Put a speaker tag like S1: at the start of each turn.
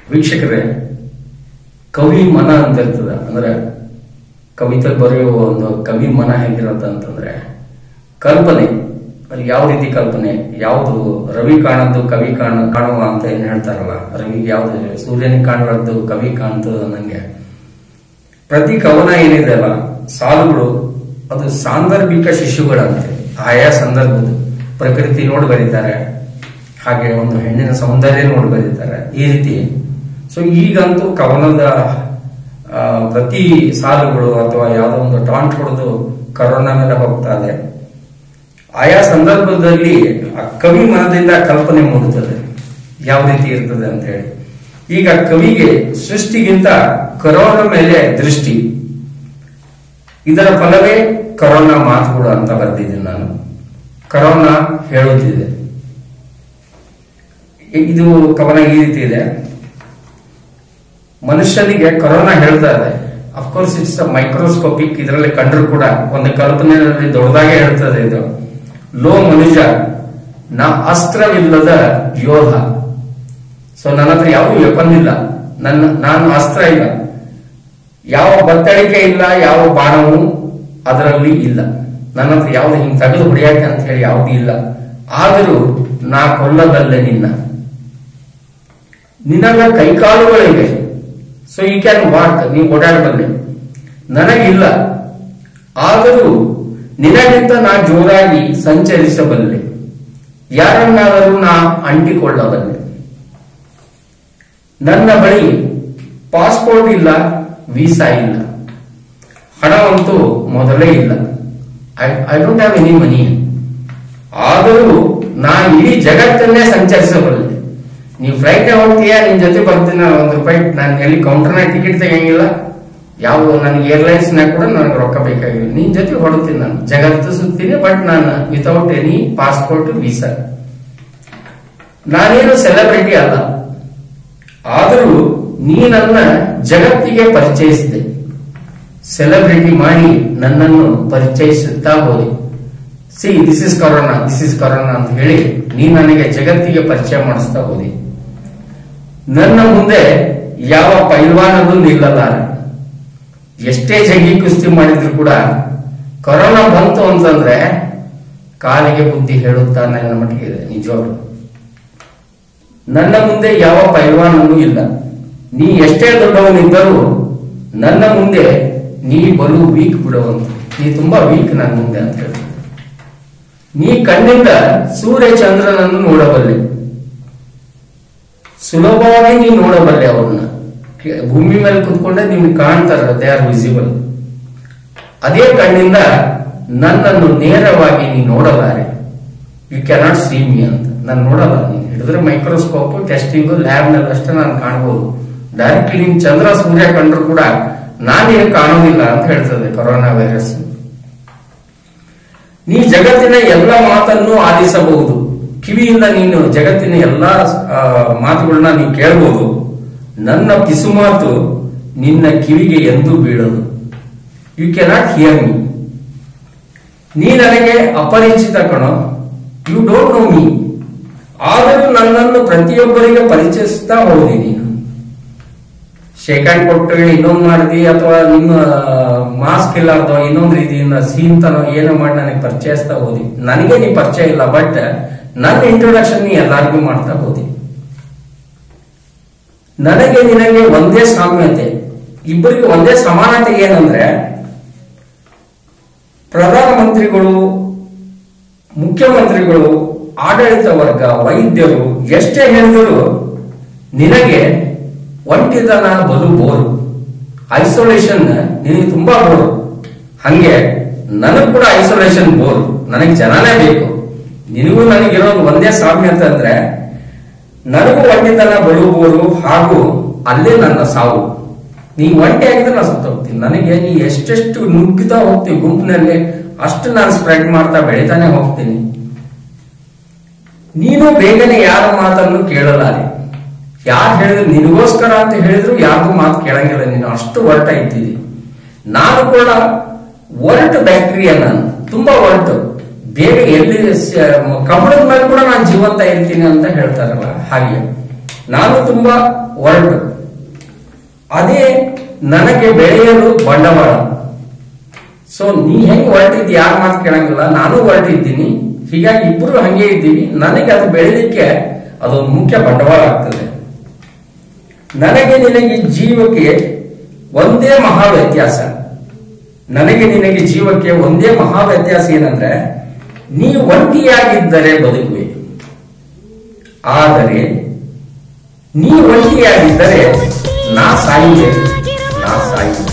S1: ವೀಕ್ಷಕರೇ ಕವಿ ಮನ ಅಂತ ಇರ್ತದ ಅಂದ್ರೆ ಕವಿತೆ ಬರೆಯುವ ಒಂದು ಕವಿ ಮನ ಹೇಗಿರತ್ತ ಅಂತಂದ್ರೆ ಕಲ್ಪನೆ ಅಲ್ಲಿ ಯಾವ ರೀತಿ ಕಲ್ಪನೆ ಯಾವುದು ರವಿ ಕಾಣದ್ದು ಕವಿ ಕಾಣ ಕಾಣುವ ಅಂತ ಏನ್ ಹೇಳ್ತಾರಲ್ಲ ರವಿಗೆ ಯಾವ್ದು ಸೂರ್ಯನಿಗೆ ಕಾಣಬಾರ್ದು ಕವಿ ಕಾಣ್ತದ ನಂಗೆ ಪ್ರತಿ ಕವನ ಏನಿದೆ ಅಲ್ಲ ಸಾಲುಗಳು ಅದು ಸಾಂದರ್ಭಿಕ ಶಿಶುಗಳಂತೆ ಆಯಾ ಸಂದರ್ಭದ ಪ್ರಕೃತಿ ನೋಡಿ ಬರೀತಾರೆ ಹಾಗೆ ಒಂದು ಹೆಣ್ಣಿನ ಸೌಂದರ್ಯ ನೋಡಿ ಬರೀತಾರೆ ಈ ರೀತಿ ಸೊ ಈಗಂತೂ ಕವನದ ಆ, ಪ್ರತಿ ಸಾಲುಗಳು ಅಥವಾ ಯಾವುದೋ ಒಂದು ಟಾಂಟ್ ಹೊಡೆದು ಕರೋನಾ ಮೇಲೆ ಹೋಗ್ತಾ ಇದೆ ಆಯಾ ಸಂದರ್ಭದಲ್ಲಿ ಆ ಕವಿ ಮನದಿಂದ ಕಲ್ಪನೆ ಮೂಡುತ್ತದೆ ಯಾವ ರೀತಿ ಇರ್ತದೆ ಅಂತ ಹೇಳಿ ಈಗ ಕವಿಗೆ ಸೃಷ್ಟಿಗಿಂತ ಕರೋನಾ ಮೇಲೆ ದೃಷ್ಟಿ ಇದರ ಫಲವೇ ಕರೋನಾ ಮಾತುಗಳು ಅಂತ ಬರೆದಿದ್ದೀನಿ ನಾನು ಕರೋನಾ ಹೇಳುತ್ತಿದೆ ಇದು ಕವನ ಈ ರೀತಿ ಇದೆ ಮನುಷ್ಯನಿಗೆ ಕರೋನಾ ಹೇಳ್ತಾ ಇದೆ ಅಫ್ಕೋರ್ಸ್ ಇಟ್ಸ್ ಮೈಕ್ರೋಸ್ಕೋಪಿಕ್ ಇದರಲ್ಲಿ ಕಂಡ್ರು ಕೂಡ ಒಂದು ಕಲ್ಪನೆಯಲ್ಲಿ ದೊಡ್ಡದಾಗೆ ಹೇಳ್ತದೆ ಇದು ಲೋ ಮನುಷ್ಯ ನಾ ಅಸ್ತ್ರವಿಲ್ಲದ ಯೋಧ ಸೊ ನನ್ನ ಹತ್ರ ಯಾವ ವೆಪನ್ ಇಲ್ಲ ನನ್ನ ನಾನು ಅಸ್ತ್ರ ಇಲ್ಲ ಯಾವ ಬತ್ತಳಿಕೆ ಇಲ್ಲ ಯಾವ ಬಾಣವು ಅದರಲ್ಲಿ ಇಲ್ಲ ನನ್ನ ಹತ್ರ ಯಾವ್ದು ಹಿಂಗ್ ತೆಗೆದು ಹೊಡೆಯಕ್ಕೆ ಅಂತ ಹೇಳಿ ಯಾವ್ದು ಇಲ್ಲ ಆದರೂ ನಾ ಕೊಲ್ಲಬಲ್ಲೆ ನಿನ್ನ ನಿನಗ ಕೈಕಾಲುಗಳಿವೆ ಸೊ ಯು ಕ್ಯಾನ್ ವಾಕ್ ನೀವು ಓಡಾಡಬಲ್ಲೆ ನನಗಿಲ್ಲ ಆದರೂ ನಿನಗಿಂತ ನಾ ಜೋರಾಗಿ ಸಂಚರಿಸಬಲ್ಲೆ ಯಾರನ್ನಾದರೂ ನಾ ಅಂಟಿಕೊಳ್ಳಬಲ್ಲೆ ನನ್ನ ಬಳಿ ಪಾಸ್ಪೋರ್ಟ್ ಇಲ್ಲ ವೀಸಾ ಇಲ್ಲ ಹಣವಂತೂ ಮೊದಲೇ ಇಲ್ಲ I don't have any money ಆದರೂ ನಾ ಇಡೀ ಜಗತ್ತನ್ನೇ ಸಂಚರಿಸಬಲ್ಲೆ ನೀವು ಫ್ಲೈಟ್ ಹೋಗ್ತೀಯಾ ನಿನ್ ಜೊತೆ ಬರ್ತೀನಿ ನಾನು ಒಂದು ರೂಪಾಯಿ ನಾನು ಎಲ್ಲಿ ಕೌಂಟರ್ನಾಗ ಟಿಕೆಟ್ ತೆಗಿಯಂಗಿಲ್ಲ ಯಾವ ನನಗೆ ಏರ್ಲೈನ್ಸ್ ನಾಗ ಕೂಡ ನನಗೆ ರೊಕ್ಕ ಬೇಕಾಗಿಲ್ಲ ನಿನ್ ಜೊತೆ ಹೊಡ್ತೀನಿ ನಾನು ಜಗತ್ತು ಸುತ್ತೀನಿ ಬಟ್ ನಾನು ವಿತೌಟ್ ಎನಿ ಪಾಸ್ಪೋರ್ಟ್ ವೀಸಾ ನಾನೇನು ಸೆಲೆಬ್ರಿಟಿ ಅಲ್ಲ ಆದರೂ ನೀ ನನ್ನ ಜಗತ್ತಿಗೆ ಪರಿಚಯಿಸಿದೆ ಸೆಲೆಬ್ರಿಟಿ ಮಾಡಿ ನನ್ನನ್ನು ಪರಿಚಯಿಸುತ್ತಾ ಹೋದೆ see this is corona this is corona ಅಂತ ಹೇಳಿ ನೀ ನನಗೆ ಜಗತ್ತಿಗೆ ಪರಿಚಯ ಮಾಡಿಸ್ತಾ ಹೋದೆ ನನ್ನ ಮುಂದೆ ಯಾವ ಪೈಲ್ವಾನಲ್ಲೂ ನಿಲ್ಲಲಾರ ಎಷ್ಟೇ ಜಗ್ಗಿ ಕುಸ್ತಿ ಮಾಡಿದ್ರು ಕೂಡ ಕೊರೋನಾ ಬಂತು ಅಂತಂದ್ರೆ ಕಾಲಿಗೆ ಬುದ್ಧಿ ಹೇಳುತ್ತಾ ನನ್ನ ಮಟ್ಟಿಗೆ ಇದೆ ನಿಜವಾಗ್ಲು ನನ್ನ ಮುಂದೆ ಯಾವ ಪೈಲ್ವಾನೂ ಇಲ್ಲ ನೀ ಎಷ್ಟೇ ದೊಡ್ಡವನಿದ್ದರೂ ನನ್ನ ಮುಂದೆ ನೀ ಬಲು ವೀಕ್ ಬಿಡುವಂತ ನೀ ತುಂಬಾ ವೀಕ್ ನನ್ನ ಮುಂದೆ ಅಂತ ಹೇಳ್ತೀನಿ ನೀ ಕಣ್ಣಿಂದ ಸೂರ್ಯ ಚಂದ್ರನನ್ನು ನೋಡಬಲ್ಲೆ ಸುಲಭವಾಗಿ ನೀ ನೋಡಬಲ್ಲೆ ಅವ್ರನ್ನ ಕೆ- ಭೂಮಿ ಮೇಲೆ ಕುತ್ಕೊಂಡೆ ನಿಮ್ಗೆ ಕಾಣ್ತಾರ ದೇ ಆರ್ ವಿಸಿಬಲ್ ಅದೇ ಕಣ್ಣಿಂದ ನನ್ನನ್ನು ನೇರವಾಗಿ ನೀ ನೋಡಲಾರೆ ಯು ಕ್ಯಾನಾಟ್ ಸಿ ಮಿ ಅಂತ ನಾನು ನೋಡಲ್ಲ ನೀನು ಹಿಡಿದ್ರೆ ಮೈಕ್ರೋಸ್ಕೋಪ್ ಟೆಸ್ಟಿಂಗ್ ಲ್ಯಾಬ್ ನಲ್ಲಿ ಅಷ್ಟೇ ನಾನು ಕಾಣಬಹುದು ಡೈರೆಕ್ಟ್ಲಿ ನೀನ್ ಚಂದ್ರ ಸೂರ್ಯ ಕಂಡ್ರು ಕೂಡ ನಾನೇನು ಕಾಣೋದಿಲ್ಲ ಅಂತ ಹೇಳ್ತದೆ ಕೊರೋನಾ ವೈರಸ್ ನೀ ಜಗತ್ತಿನ ಎಲ್ಲ ಮಾತನ್ನು ಆಲಿಸಬಹುದು ಕಿವಿಯಿಂದ ನೀನು ಜಗತ್ತಿನ ಎಲ್ಲಾ ಆ, ಮಾತುಗಳನ್ನ ನೀವು ಕೇಳಬಹುದು ನನ್ನ ಪಿಸುಮಾತು ನಿನ್ನ ಕಿವಿಗೆ ಎಂದೂ ಬೀಳದು ಯು ಕೆನಾಟ್ ಹಿಯರ್ ಮೀ ನೀ ನನಗೆ ಅಪರಿಚಿತ ಕಣೋ ಯು ಡೋಂಟ್ ನೋ ಮೀ ಆದರೂ ನನ್ನನ್ನು ಪ್ರತಿಯೊಬ್ಬರಿಗೆ ಪರಿಚಯಿಸ್ತಾ ಹೋದಿ ನೀನು ಶೇಕ್ ಹ್ಯಾಂಡ್ ಕೊಟ್ಟು ಇನ್ನೊಂದು ಮಾಡಿದಿ ಅಥವಾ ನಿಮ್ಮ ಮಾಸ್ಕ್ ಇಲ್ಲ ಅಥವಾ ಇನ್ನೊಂದು ರೀತಿಯಿಂದ ಸೀನ್ತನೋ ಏನೋ ಮಾಡಿ ನನಗೆ ಪರಿಚಯಿಸ್ತಾ ಹೋದಿ ನನಗೆ ನೀ ಪರಿಚಯ ಇಲ್ಲ ಬಟ್ ನನ್ನ ಇಂಟ್ರೊಡಕ್ಷನ್ ನೀ ಎಲ್ಲರಿಗೂ ಮಾಡ್ತಾ ಹೋದಿ ನನಗೆ ನಿನಗೆ ಒಂದೇ ಸಾಮ್ಯತೆ ಇಬ್ಬರಿಗೆ ಒಂದೇ ಸಮಾನತೆ ಏನಂದ್ರೆ ಪ್ರಧಾನಮಂತ್ರಿಗಳು ಮುಖ್ಯಮಂತ್ರಿಗಳು ಆಡಳಿತ ವರ್ಗ ವೈದ್ಯರು ಎಷ್ಟೇ ಹೇಳಿದರೂ ನಿನಗೆ ಒಂಟಿತನ ಬಲು ಬೋರು ಐಸೋಲೇಷನ್ ನಿನಗೆ ತುಂಬಾ ಬೋರು ಹಂಗೆ ನನಗ್ ಕೂಡ ಐಸೋಲೇಷನ್ ಬೋರು ನನಗೆ ಜನನೇ ಬೇಕು ನಿನಗೂ ನನಗಿರೋದು ಒಂದೇ ಸಾಮ್ಯತೆ ಅಂದ್ರೆ ನನಗೂ ಒಂಟಿತನ ಬಲು ಬೋರು ಹಾಗೂ ಅಲ್ಲೇ ನನ್ನ ಸಾವು ನೀ ಒಂಟಿ ಆಗಿದ್ರೆ ನಾನು ಸತ್ತು ಹೋಗ್ತೀನಿ ನನಗೆ ನೀ ಎಷ್ಟೆಷ್ಟು ನುಗ್ಗುತ್ತಾ ಹೋಗ್ತೀವಿ ಗುಂಪಿನಲ್ಲಿ ಅಷ್ಟು ನಾನು ಸ್ಪ್ರೆಡ್ ಮಾಡ್ತಾ ಬೆಳಿತಾನೆ ಹೋಗ್ತೀನಿ ನೀನು ಬೇಗನೆ ಯಾರ ಮಾತನ್ನು ಕೇಳಲಾರೆ ಯಾರು ಹೇಳಿದ್ರು ನಿನಗೋಸ್ಕರ ಅಂತ ಹೇಳಿದ್ರು ಯಾರಿಗೂ ಮಾತು ಕೇಳಂಗಿಲ್ಲ ನೀನು ಅಷ್ಟು ಒರಟ ಇದ್ದೀನಿ ನಾನು ಕೂಡ ಒರಟು ಬ್ಯಾಕ್ಟೀರಿಯಾ ನಾನು ತುಂಬಾ ಒರಟು ಬೇಗ ಎಲ್ಲಿ ಸ- ಕಬ್ಬಣದ ಮೇಲೆ ಕೂಡ ನಾನು ಜೀವಂತ ಇರ್ತೀನಿ ಅಂತ ಹೇಳ್ತಾರಲ್ಲ ಹಾಗೆ ನಾನು ತುಂಬಾ ಒರಟು ಅದೇ ನನಗೆ ಬೆಳೆಯಲು ಬಂಡವಾಳ ಸೊ ನೀ ಹೆಂಗ್ ಹೊರಟಿದ್ ಯಾರ ಮಾತು ಕೇಳಂಗಿಲ್ಲ ನಾನು ಹೊರಟಿದ್ದೀನಿ ಹೀಗಾಗಿ ಇಬ್ರು ಹಂಗೆ ಇದ್ದೀವಿ ನನಗೆ ಅದು ಬೆಳಿಲಿಕ್ಕೆ ಅದೊಂದು ಮುಖ್ಯ ಬಂಡವಾಳ ಆಗ್ತದೆ ನನಗೆ ನಿನಗೆ ಜೀವಕ್ಕೆ ಒಂದೇ ಮಹಾ ವ್ಯತ್ಯಾಸ ನನಗೆ ನಿನಗೆ ಜೀವಕ್ಕೆ ಒಂದೇ ಮಹಾ ವ್ಯತ್ಯಾಸ ಏನಂದ್ರೆ ನೀ ಒಂಟಿಯಾಗಿದ್ದರೆ ಬದುಕುವೆ ಆದರೆ ನೀ ಒಂಟಿಯಾಗಿದ್ದರೆ ನಾ ಸಾಯುವೆ ನಾ ಸಾಯುವೆ